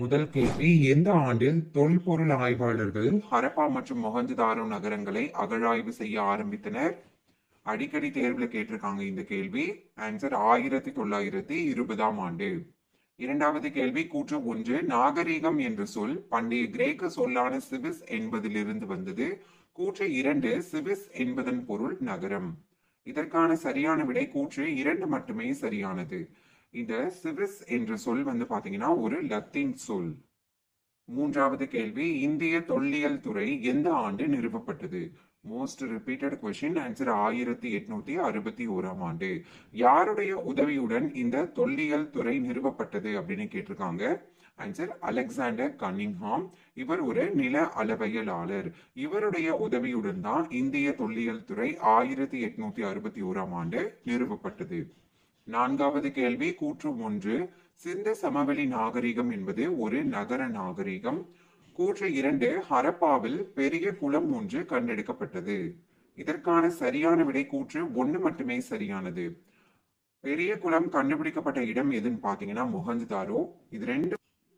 முதல் கேள்வி எந்த ஆண்டில் தொல்பொருள் ஆய்வாளர்கள் ஹரப்பா மற்றும் மொஹஞ்சதாரோ நகரங்களை அகழாய்வு செய்ய ஆரம்பித்தனர் அடிக்கடி தேர்வுல கேட்டிருக்காங்க இந்த கேள்வி ஆன்சர் ஆயிரத்தி தொள்ளாயிரத்தி இருபதாம் ஆண்டு இரண்டாவது கேள்வி கூற்று ஒன்று நாகரீகம் என்ற சொல் பண்டைய கிரேக்க சொல்லான சிவிஸ் என்பதிலிருந்து வந்தது கூற்று இரண்டு சிவிஸ் என்பதன் பொருள் நகரம் இதற்கான சரியான விடை கூற்று இரண்டு மட்டுமே சரியானது இந்த சிவிஸ் என்ற சொல் வந்து பாத்தீங்கன்னா ஒரு லத்தீன் சொல் மூன்றாவது கேள்வி இந்திய தொல்லியல் துறை எந்த ஆண்டு நிறுவப்பட்டது மோஸ்ட் ரிப்பீட்டட் கொஸ்டின் ஆன்சர் ஆயிரத்தி எட்நூத்தி அறுபத்தி ஓராம் ஆண்டு யாருடைய உதவியுடன் இந்த தொல்லியல் துறை நிறுவப்பட்டது அப்படின்னு கேட்டிருக்காங்க ஆன்சர் அலெக்சாண்டர் கன்னிங்ஹாம் இவர் ஒரு நில அளவையலாளர் இவருடைய உதவியுடன் தான் இந்திய தொல்லியல் துறை ஆயிரத்தி எட்நூத்தி அறுபத்தி ஓராம் ஆண்டு நிறுவப்பட்டது நான்காவது கேள்வி கூற்று ஒன்று சிந்த சமவெளி நாகரிகம் என்பது ஒரு நகர நாகரிகம் கூற்று இரண்டு ஹரப்பாவில் பெரிய குளம் ஒன்று கண்டெடுக்கப்பட்டது இதற்கான சரியான விடை கூற்று ஒன்று மட்டுமே சரியானது பெரிய குளம் கண்டுபிடிக்கப்பட்ட இடம் எதுன்னு பாத்தீங்கன்னா மொஹஞ்சதாரோ இது ரெண்டு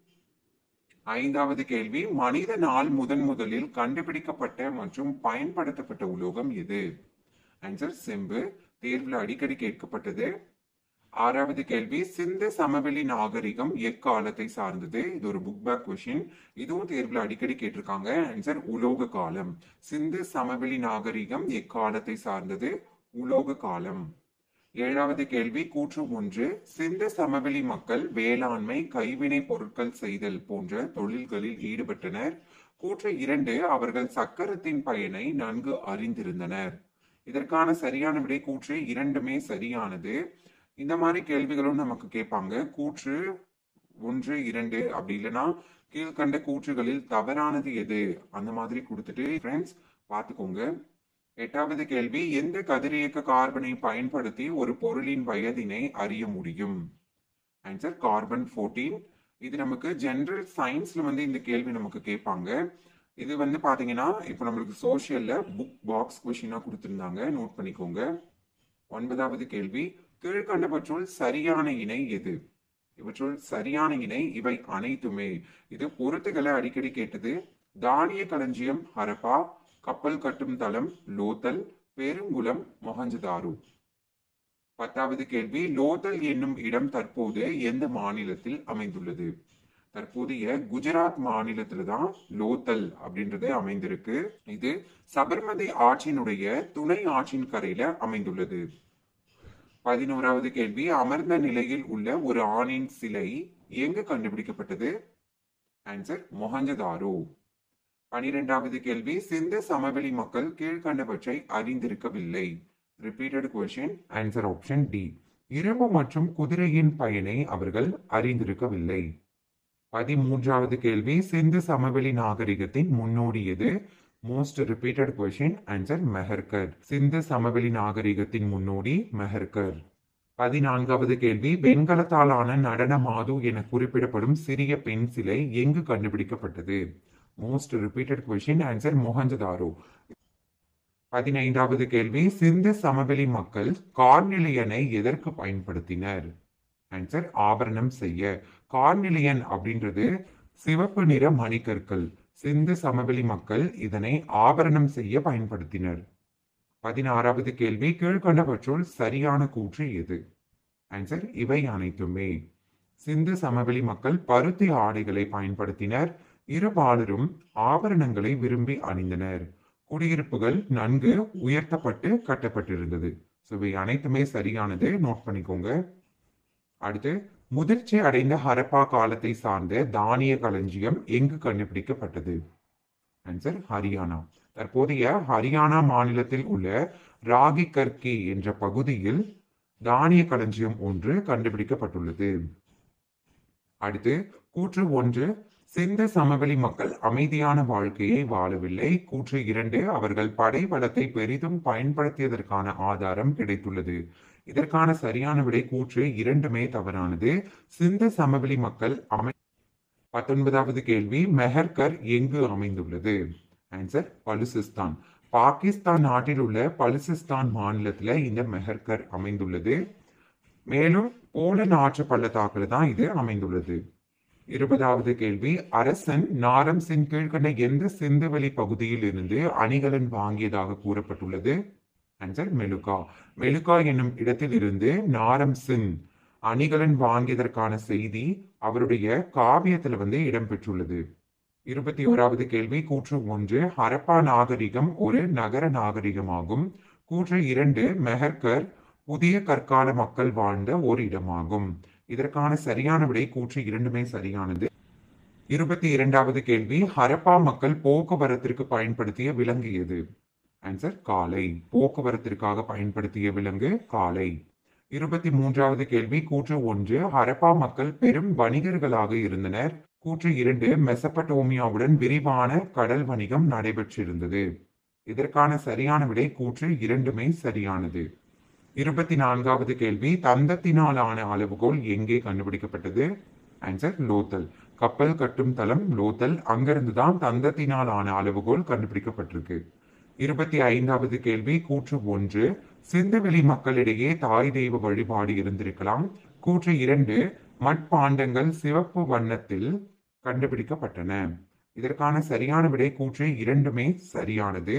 ஐந்தாவது கேள்வி மனித நாள் முதன் முதலில் கண்டுபிடிக்கப்பட்ட மற்றும் பயன்படுத்தப்பட்ட உலோகம் எது ஆன்சர் செம்பு தேர்வில் அடிக்கடி கேட்கப்பட்டது ஆறாவது கேள்வி சிந்து சமவெளி நாகரிகம் எக்காலத்தை சார்ந்தது இது ஒரு புக் பேக் கொஷின் இதுவும் தேர்வில் அடிக்கடி கேட்டிருக்காங்க ஆன்சர் உலோக காலம் சிந்து சமவெளி நாகரிகம் எக்காலத்தை சார்ந்தது உலோக காலம் ஏழாவது கேள்வி கூற்று ஒன்று சிந்து சமவெளி மக்கள் வேளாண்மை கைவினை பொருட்கள் செய்தல் போன்ற தொழில்களில் ஈடுபட்டனர் கூற்று இரண்டு அவர்கள் சக்கரத்தின் பயனை நன்கு அறிந்திருந்தனர் இதற்கான சரியான விடை கூற்று இரண்டுமே சரியானது இந்த மாதிரி கேள்விகளும் நமக்கு கேட்பாங்க கூற்று ஒன்று இரண்டு அப்படி இல்லைன்னா கீழ்கண்ட கூற்றுகளில் தவறானது எது அந்த மாதிரி கொடுத்துட்டு ஃப்ரெண்ட்ஸ் பார்த்துக்கோங்க எட்டாவது கேள்வி எந்த கதிரியக்க கார்பனை பயன்படுத்தி ஒரு பொருளின் வயதினை அறிய முடியும் ஆன்சர் கார்பன் ஃபோர்டீன் இது நமக்கு ஜெனரல் சயின்ஸ்ல வந்து இந்த கேள்வி நமக்கு கேட்பாங்க இது வந்து பாத்தீங்கன்னா இப்போ நம்மளுக்கு சோஷியல்ல புக் பாக்ஸ் கொஷினா கொடுத்திருந்தாங்க நோட் பண்ணிக்கோங்க ஒன்பதாவது கேள்வி கீழ்கண்டவற்றுள் சரியான இணை எது இவற்றுள் சரியான இணை இவை அனைத்துமே இது பொருத்துகளை அடிக்கடி கேட்டது தானிய களஞ்சியம் ஹரப்பா கப்பல் கட்டும் தளம் லோத்தல் பெருங்குளம் மொஹஞ்சதாரு பத்தாவது கேள்வி லோத்தல் என்னும் இடம் தற்போது எந்த மாநிலத்தில் அமைந்துள்ளது தற்போதைய குஜராத் மாநிலத்துல தான் லோத்தல் அப்படின்றது அமைந்திருக்கு இது சபர்மதி ஆற்றினுடைய துணை ஆற்றின் கரையில அமைந்துள்ளது பதினோராவது கேள்வி அமர்ந்த நிலையில் உள்ள ஒரு ஆணின் சிலை எங்கு கண்டுபிடிக்கப்பட்டது ஆன்சர் மொஹஞ்சதாரோ பனிரெண்டாவது கேள்வி சிந்து சமவெளி மக்கள் கீழ்கண்டவற்றை அறிந்திருக்கவில்லை repeated question answer option D இரும்பு மற்றும் குதிரையின் பயனை அவர்கள் அறிந்திருக்கவில்லை பதிமூன்றாவது கேள்வி சிந்து சமவெளி நாகரிகத்தின் முன்னோடி எது most repeated question answer Mehrgarh Sindhu சமவெளி நாகரிகத்தின் முன்னோடி மெஹர்கர் பதினான்காவது கேள்வி வெண்கலத்தாலான நடன மாது என குறிப்பிடப்படும் சிறிய பெண் சிலை எங்கு கண்டுபிடிக்கப்பட்டது most repeated question answer Mohenjodaro பதினைந்தாவது கேள்வி சிந்து சமவெளி மக்கள் கார்நிலையனை எதற்கு பயன்படுத்தினர் ஆன்சர் ஆபரணம் செய்ய கார்நிலையன் அப்படின்றது சிவப்பு நிற மணிக்கற்கள் சிந்து சமவெளி மக்கள் இதனை ஆபரணம் செய்ய பயன்படுத்தினர் பதினாறாவது கேள்வி கீழ்கண்டவற்றுள் சரியான கூற்று எது ஆன்சர் இவை அனைத்துமே சிந்து சமவெளி மக்கள் பருத்தி ஆடைகளை பயன்படுத்தினர் இருபாலரும் ஆபரணங்களை விரும்பி அணிந்தனர் குடியிருப்புகள் நன்கு உயர்த்தப்பட்டு கட்டப்பட்டிருந்தது ஸோ இவை அனைத்துமே சரியானது நோட் பண்ணிக்கோங்க அடுத்து முதிர்ச்சி அடைந்த ஹரப்பா காலத்தை சார்ந்த தானிய களஞ்சியம் எங்கு கண்டுபிடிக்கப்பட்டது ஆன்சர் ஹரியானா தற்போதைய ஹரியானா மாநிலத்தில் உள்ள ராகி கர்கி என்ற பகுதியில் தானிய களஞ்சியம் ஒன்று கண்டுபிடிக்கப்பட்டுள்ளது அடுத்து கூற்று ஒன்று சிந்த சமவெளி மக்கள் அமைதியான வாழ்க்கையை வாழவில்லை கூற்று இரண்டு அவர்கள் படை பலத்தை பெரிதும் பயன்படுத்தியதற்கான ஆதாரம் கிடைத்துள்ளது இதற்கான சரியான விடை கூற்று இரண்டுமே தவறானது சிந்த சமவெளி மக்கள் அமை பத்தொன்பதாவது கேள்வி மெஹர்கர் எங்கு அமைந்துள்ளது ஆன்சர் பலுசிஸ்தான் பாகிஸ்தான் நாட்டில் உள்ள பலுசிஸ்தான் மாநிலத்துல இந்த மெஹர்கர் அமைந்துள்ளது மேலும் போலன் ஆற்று பள்ளத்தாக்குல தான் இது அமைந்துள்ளது இருபதாவது கேள்வி அரசன் நாரம் சின் கீழ்கண்ட எந்த சிந்துவெளி பகுதியில் இருந்து அணிகலன் வாங்கியதாக கூறப்பட்டுள்ளது ஆன்சர் மெலுகா மெலுகா என்னும் இடத்தில் இருந்து நாரம் சின் அணிகலன் வாங்கியதற்கான செய்தி அவருடைய காவியத்தில் வந்து இடம்பெற்றுள்ளது இருபத்தி ஓராவது கேள்வி கூற்று ஒன்று ஹரப்பா நாகரிகம் ஒரு நகர நாகரிகமாகும் கூற்று இரண்டு மெஹர்கர் புதிய கற்கால மக்கள் வாழ்ந்த ஒரு இடமாகும் இதற்கான சரியான விடை கூற்று இரண்டுமே சரியானது இருபத்தி இரண்டாவது கேள்வி ஹரப்பா மக்கள் போக்குவரத்திற்கு பயன்படுத்திய விலங்கு எது ஆன்சர் காளை போக்குவரத்திற்காக பயன்படுத்திய விலங்கு காளை இருபத்தி மூன்றாவது கேள்வி கூற்று ஒன்று ஹரப்பா மக்கள் பெரும் வணிகர்களாக இருந்தனர் கூற்று இரண்டு மெசபட்டோமியாவுடன் விரிவான கடல் வணிகம் நடைபெற்றிருந்தது இதற்கான சரியான விடை கூற்று இரண்டுமே சரியானது இருபத்தி நான்காவது கேள்வி தந்தத்தினால் ஆன அளவுகோல் எங்கே கண்டுபிடிக்கப்பட்டது ஆன்சர் லோத்தல் கப்பல் கட்டும் தளம் லோத்தல் அங்கிருந்துதான் தந்தத்தினால் ஆன அளவுகோல் கண்டுபிடிக்கப்பட்டிருக்கு இருபத்தி ஐந்தாவது கேள்வி கூற்று ஒன்று சிந்துவெளி மக்களிடையே தாய் தெய்வ வழிபாடு இருந்திருக்கலாம் கூற்று இரண்டு மட்பாண்டங்கள் சிவப்பு வண்ணத்தில் கண்டுபிடிக்கப்பட்டன இதற்கான சரியான விடை கூற்று இரண்டுமே சரியானது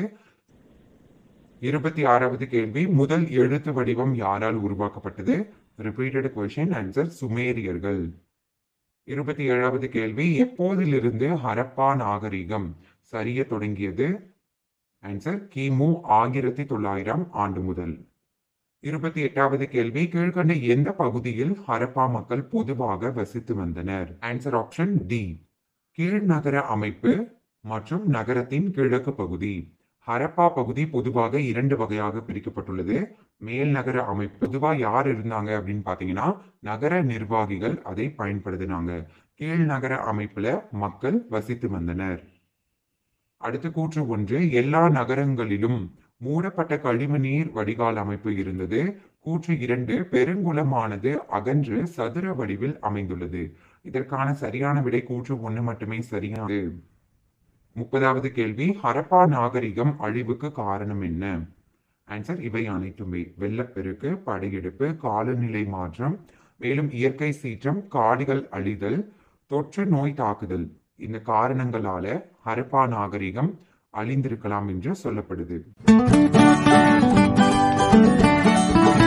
இருபத்தி ஆறாவது கேள்வி முதல் எழுத்து வடிவம் யாரால் உருவாக்கப்பட்டது ரிப்பீட்டட் கொஸ்டின் ஆன்சர் சுமேரியர்கள் இருபத்தி ஏழாவது கேள்வி எப்போதிலிருந்து ஹரப்பா நாகரிகம் சரிய தொடங்கியது ஆன்சர் கிமு ஆயிரத்தி தொள்ளாயிரம் ஆண்டு முதல் இருபத்தி எட்டாவது கேள்வி கீழ்கண்ட எந்த பகுதியில் ஹரப்பா மக்கள் பொதுவாக வசித்து வந்தனர் ஆன்சர் ஆப்ஷன் டி கீழ்நகர அமைப்பு மற்றும் நகரத்தின் கிழக்கு பகுதி ஹரப்பா பகுதி பொதுவாக இரண்டு வகையாக பிரிக்கப்பட்டுள்ளது மேல் நகர அமைப்பு பொதுவா யார் இருந்தாங்க அப்படின்னு பாத்தீங்கன்னா நகர நிர்வாகிகள் அதை பயன்படுத்தினாங்க கீழ் நகர அமைப்புல மக்கள் வசித்து வந்தனர் அடுத்த கூற்று ஒன்று எல்லா நகரங்களிலும் மூடப்பட்ட கழிவுநீர் வடிகால் அமைப்பு இருந்தது கூற்று இரண்டு பெருங்குளமானது அகன்று சதுர வடிவில் அமைந்துள்ளது இதற்கான சரியான விடை கூற்று ஒன்று மட்டுமே சரியானது முப்பதாவது கேள்வி ஹரப்பா நாகரிகம் அழிவுக்கு காரணம் என்ன ஆன்சர் இவை அனைத்துமே வெள்ளப்பெருக்கு படையெடுப்பு காலநிலை மாற்றம் மேலும் இயற்கை சீற்றம் காடுகள் அழிதல் தொற்று நோய் தாக்குதல் இந்த காரணங்களால ஹரப்பா நாகரிகம் அழிந்திருக்கலாம் என்று சொல்லப்படுது